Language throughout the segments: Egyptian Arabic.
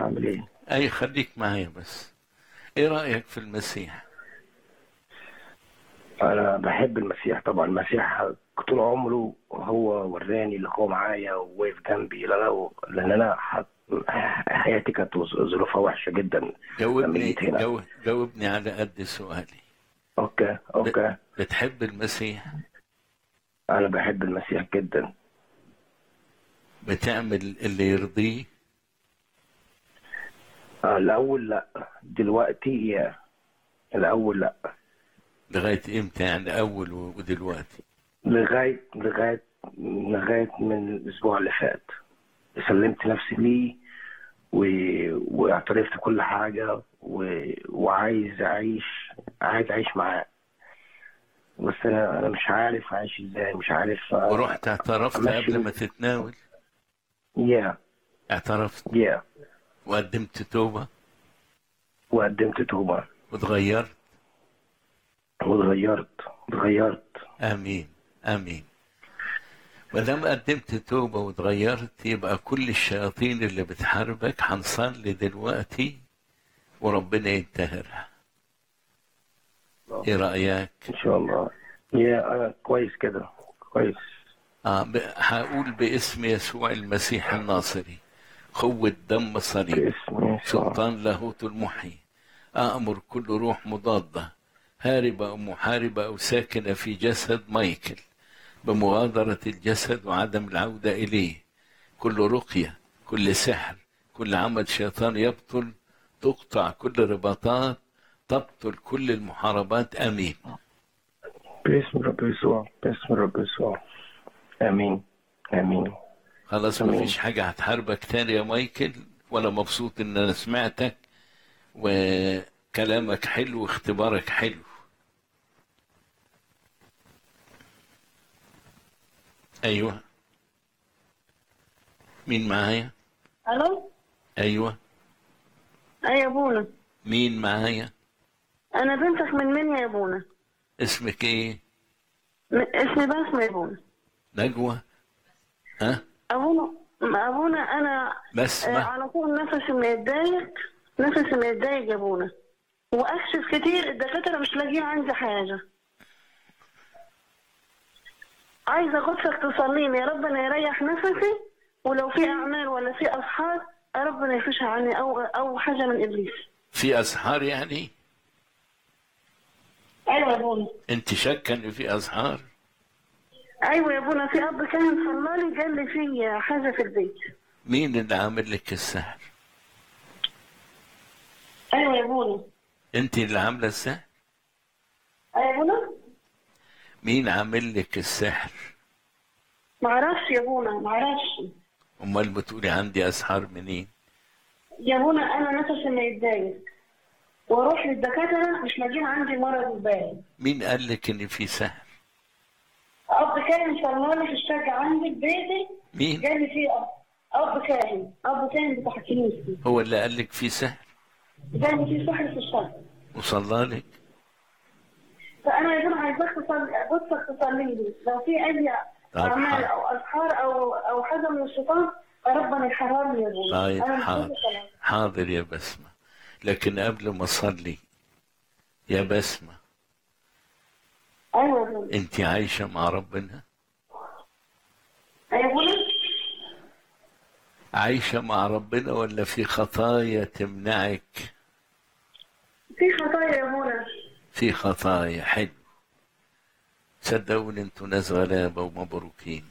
اعمل ايه اي خليك معايا بس ايه رايك في المسيح انا بحب المسيح طبعا المسيح طول عمره هو وراني اللي هو معايا وواقف جنبي لأن لان انا ح- حياتي كانت ظروفها وحشه جدا لما جاوبني جيت هنا جو- جاوبني على قد سؤالي اوكي اوكي بتحب المسيح انا بحب المسيح جدا بتعمل اللي يرضيه آه، الاول لا دلوقتي يا. الاول لا لغايه امتى يعني اول و- ودلوقتي لغايه لغايه لغايه من الاسبوع اللي فات سلمت نفسي ليه و... واعترفت كل حاجه و... وعايز اعيش عايز اعيش معاه بس انا انا مش عارف اعيش ازاي مش عارف ورحت اعترفت ماشي. قبل ما تتناول يا اعترفت يا وقدمت توبه وقدمت توبه وتغيرت واتغيرت اتغيرت امين امين ما دام قدمت توبه وتغيرت يبقى كل الشياطين اللي بتحاربك هنصلي دلوقتي وربنا ينتهرها ايه رايك ان شاء الله يا انا كويس كده كويس آه ب- هقول باسم يسوع المسيح الناصري قوة دم صليب باسم يسوع سلطان لاهوت المحيي أأمر كل روح مضادة هاربة أو محاربة أو ساكنة في جسد مايكل بمغادرة الجسد وعدم العودة إليه كل رقية كل سحر كل عمل شيطان يبطل تقطع كل رباطات تبطل كل المحاربات آمين باسم رب يسوع باسم رب يسوع امين امين خلاص تمام. مفيش حاجة هتحاربك تاني يا مايكل ولا مبسوط إن أنا سمعتك وكلامك حلو واختبارك حلو أيوه مين معايا؟ الو أيوه اي يا ابونا مين معايا؟ انا بنتك من منيا يا ابونا اسمك إيه؟ م- اسمي بسمة يا ابونا نجوى؟ ها؟ ابونا ابونا انا آه بسمة؟ على طول نفسي متضايق نفسي متضايق يا ابونا واكشف كتير الدكاتره مش لاقيين عندي حاجه عايزه اخدك تصليني يا ربنا يريح نفسي ولو في اعمال ولا في اسحار ربنا يفشها عني او او حاجه من ابليس في أسحار يعني؟ ايوه يا ابونا أنت شاكة إن في أسحار؟ ايوه يا ابونا في اب كان صلالي قال لي في حاجه في البيت مين اللي عامل لك السحر؟ ايوه يا ابونا أنت اللي عاملة السحر؟ ايوه يا ابونا مين عامل لك السحر؟ معرفش يا ابونا معرفش امال بتقولي عندي اسحار منين يا ابونا انا نفسي ما يتضايق واروح للدكاتره مش لاقيين عندي مرض البال مين قال لك ان في سحر اب كاهن صلالي في الشقه عندي في بيتي مين قال لي في اب كاهن اب كاهن بتاع كنيستي هو اللي قال لك في سحر قال لي في سحر في الشقه وصلى لك فانا يا ابونا عايزاك تصلي بصك تصلي لي لو في اي طب اعمال حاضر. او اسحار او او حاجه من الشيطان ربنا يحررني يا ابونا طيب أنا مش حاضر عايزة كلام. حاضر يا بسمة لكن قبل ما اصلي يا بسمة ايوه يا ابونا انت عايشة مع ربنا ايوه يا ابونا عايشة مع ربنا ولا في خطايا تمنعك في خطايا يا ابونا في خطايا حلو صدقوني انتوا ناس غلابة ومبروكين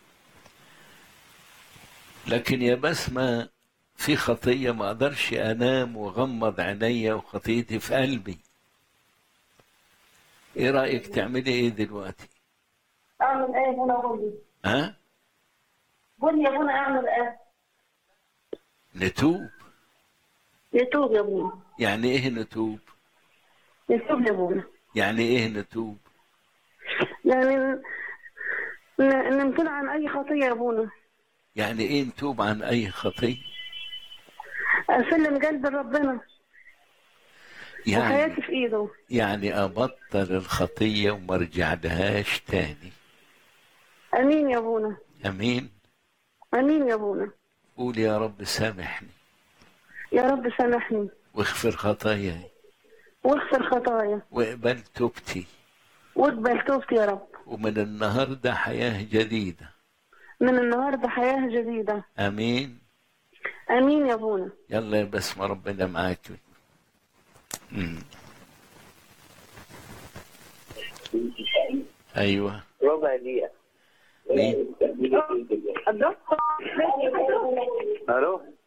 لكن يا بسمة في خطية ما اقدرش انام واغمض عينيا وخطيتي في قلبي ايه رأيك تعملي ايه دلوقتي اعمل ايه يا ابونا قول لي ها قول لي يا ابونا اعمل ايه نتوب يتوب يا ابونا يعني ايه نتوب يتوب يا ابونا يعني ايه نتوب يعني ن- ن- نمتنع عن اي خطيه يا ابونا يعني ايه نتوب عن اي خطية اسلم قلبي لربنا يعني وحياتي في ايده يعني ابطل الخطية وما ارجع لهاش تاني امين يا ابونا امين امين يا ابونا قول يا رب سامحني يا رب سامحني واغفر خطاياي واغفر خطايا واقبل توبتي واقبل توبتي يا رب ومن النهارده حياه جديده من النهارده حياة جديدة امين امين يا ابونا يلا يا بسمة ربنا معاك مم. ايوه ربع دقيقة مين الو